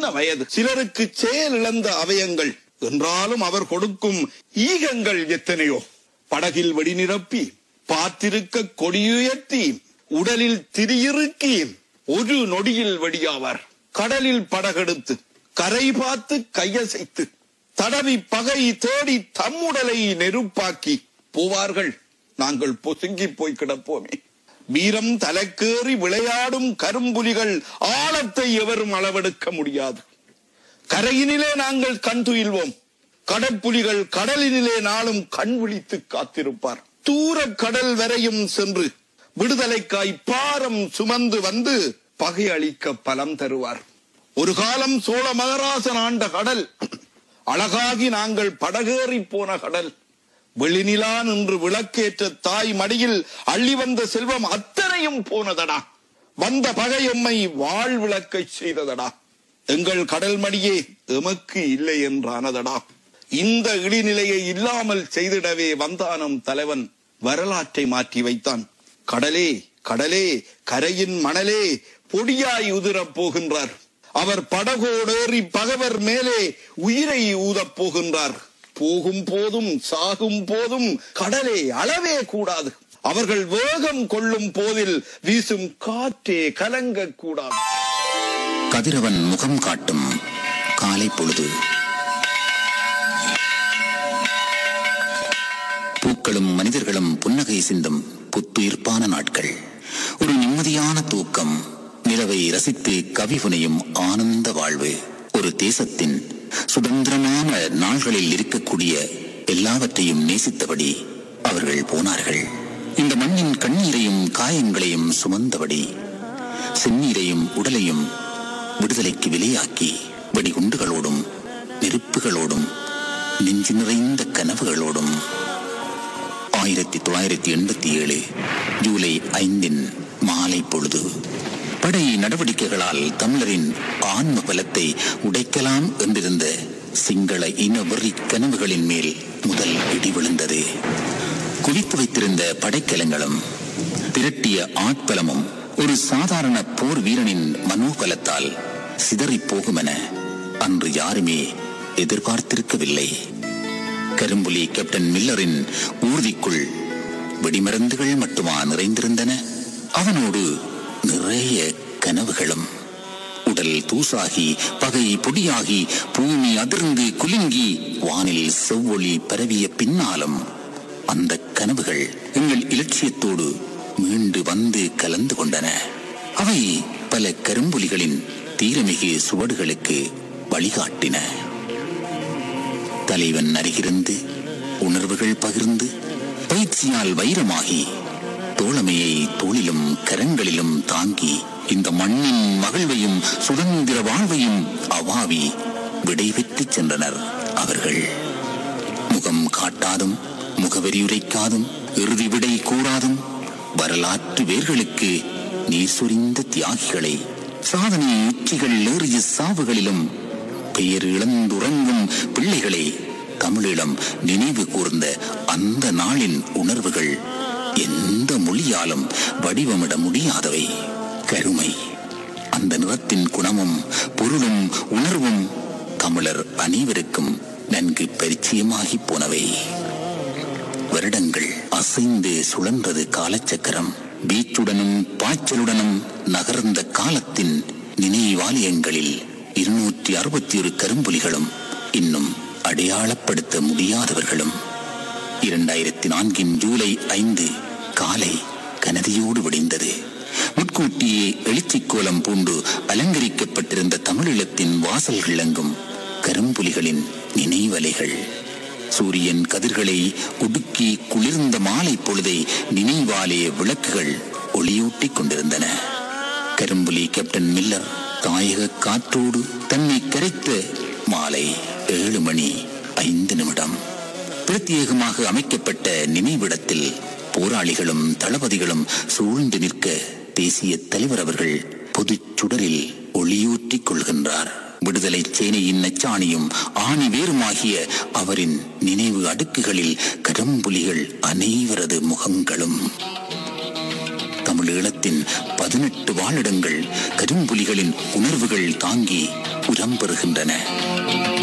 வயது சிலருக்கு செயல் இழந்த அவயங்கள் என்றாலும் அவர் கொடுக்கும் ஈகங்கள் எத்தனையோ படகில் வெடி நிரப்பி பார்த்திருக்க கொடியுயர்த்தி உடலில் திரியிறுக்கி ஒரு நொடியில் வெடியாவார் கடலில் படகெடுத்து கரை பார்த்து கையசைத்து தடவி பகை தேடி தம்முடலை நெருப்பாக்கி போவார்கள் நாங்கள் பொசுங்கி போய் கிடப்போமே வீரம் தலைக்கேறி விளையாடும் கரும்புலிகள் ஆழத்தை எவரும் அளவெடுக்க முடியாது கரையினிலே நாங்கள் கண் துயில்வோம் கடற்புலிகள் கடலினிலே நாளும் கண் விழித்து காத்திருப்பார் தூர கடல் வரையும் சென்று விடுதலைக்காய் பாரம் சுமந்து வந்து பகை அளிக்க பலம் தருவார் ஒரு காலம் சோழ மகராசன் ஆண்ட கடல் அழகாகி நாங்கள் படகேறி போன கடல் வெளிநிலா நின்று விளக்கேற்ற தாய் மடியில் அள்ளி வந்த செல்வம் அத்தனையும் போனதடா வந்த பகை எம்மை வாழ் விளக்கை செய்ததடா எங்கள் கடல் மடியே எமக்கு இல்லை என்றானதடா இந்த இடிநிலையை இல்லாமல் செய்திடவே வந்தானம் தலைவன் வரலாற்றை மாற்றி வைத்தான் கடலே கடலே கரையின் மணலே பொடியாய் உதிரப் போகின்றார் அவர் படகோடேறி பகவர் மேலே உயிரை ஊதப் போகின்றார் போகும் போதும் சாகும் போதும் கடலே அளவே கூடாது அவர்கள் வேகம் கொள்ளும் போதில் வீசும் காற்றே கலங்க கூடாது கதிரவன் முகம் காட்டும் காலை பொழுது பூக்களும் மனிதர்களும் புன்னகை சிந்தும் புத்துயிர்ப்பான நாட்கள் ஒரு நிம்மதியான தூக்கம் நிலவை ரசித்து கவி புனையும் ஆனந்த வாழ்வு ஒரு தேசத்தின் சுதந்திரமான நாள்களில் இருக்கக்கூடிய எல்லாவற்றையும் நேசித்தபடி அவர்கள் போனார்கள் இந்த மண்ணின் கண்ணீரையும் காயங்களையும் சுமந்தபடி செந்நீரையும் உடலையும் விடுதலைக்கு விலையாக்கி வெடிகுண்டுகளோடும் நெருப்புகளோடும் நெஞ்சு நிறைந்த கனவுகளோடும் ஆயிரத்தி தொள்ளாயிரத்தி எண்பத்தி ஏழு ஜூலை ஐந்தின் மாலை பொழுது படை நடவடிக்கைகளால் தமிழரின் ஆன்ம பலத்தை உடைக்கலாம் என்றிருந்த சிங்கள இன வெறி கனவுகளின் மேல் முதல் இடி விழுந்தது குவித்து வைத்திருந்த படைக்கலங்களும் திரட்டிய ஆட்பலமும் ஒரு சாதாரண போர் வீரனின் மனோபலத்தால் சிதறிப் போகுமென அன்று யாருமே எதிர்பார்த்திருக்கவில்லை கரும்புலி கேப்டன் மில்லரின் ஊர்திக்குள் வெடிமருந்துகள் மட்டுமா நிறைந்திருந்தன அவனோடு நிறைய கனவுகளும் உடல் தூசாகி பகை பொடியாகி பூமி அதிர்ந்து குலுங்கி வானில் செவ்வொளி பரவிய பின்னாலும் அந்த கனவுகள் எங்கள் இலட்சியத்தோடு மீண்டு வந்து கலந்து கொண்டன அவை பல கரும்புலிகளின் தீரமிகு சுவடுகளுக்கு வழிகாட்டின தலைவன் அருகிருந்து உணர்வுகள் பகிர்ந்து பயிற்சியால் வைரமாகி தோழமையை தோளிலும் கரங்களிலும் தாங்கி இந்த மண்ணின் மகிழ்வையும் சுதந்திர வாழ்வையும் அவாவி விடைபெற்றுச் சென்றனர் அவர்கள் முகம் காட்டாதும் முகவரியுரைக்காதும் இறுதி விடை கூறாதும் வரலாற்று வேர்களுக்கு நீர் சொரிந்த தியாகிகளை சாதனை உச்சிகள் ஏறிய சாவுகளிலும் பெயர் இழந்துறங்கும் பிள்ளைகளை தமிழீழம் நினைவு கூர்ந்த அந்த நாளின் உணர்வுகள் எந்த மொழியாலும் வடிவமிட முடியாதவை கருமை அந்த நிறத்தின் குணமும் பொருளும் உணர்வும் தமிழர் அனைவருக்கும் நன்கு பரிச்சயமாகி போனவை வருடங்கள் அசைந்து சுழன்றது காலச்சக்கரம் வீச்சுடனும் பாய்ச்சலுடனும் நகர்ந்த காலத்தின் நினைவாலயங்களில் இருநூற்றி அறுபத்தி ஒரு கரும்புலிகளும் இன்னும் அடையாளப்படுத்த முடியாதவர்களும் இரண்டாயிரத்தி நான்கின் ஜூலை ஐந்து காலை கனதியோடு விடிந்தது முட்கூட்டியே எழுச்சிக் கோலம் பூண்டு அலங்கரிக்கப்பட்டிருந்த தமிழீழத்தின் வாசல்கள் எங்கும் கரும்புலிகளின் நினைவலைகள் சூரியன் கதிர்களை ஒடுக்கி குளிர்ந்த மாலை பொழுதை நினைவாலே விளக்குகள் ஒளியூட்டிக் கொண்டிருந்தன கரும்புலி கேப்டன் மில்லர் தாயக காற்றோடு தன்னை கரைத்த மாலை ஏழு மணி ஐந்து நிமிடம் பிரத்யேகமாக அமைக்கப்பட்ட நினைவிடத்தில் போராளிகளும் தளபதிகளும் சூழ்ந்து நிற்க தேசிய தலைவர் அவர்கள் பொதுச் சுடரில் ஒளியூற்றிக் கொள்கின்றார் விடுதலை சேனையின் நச்சாணியும் ஆணி வேறுமாகிய அவரின் நினைவு அடுக்குகளில் கரும்புலிகள் அனைவரது முகங்களும் தமிழீழத்தின் பதினெட்டு வாழிடங்கள் கரும்புலிகளின் உணர்வுகள் தாங்கி உரம் பெறுகின்றன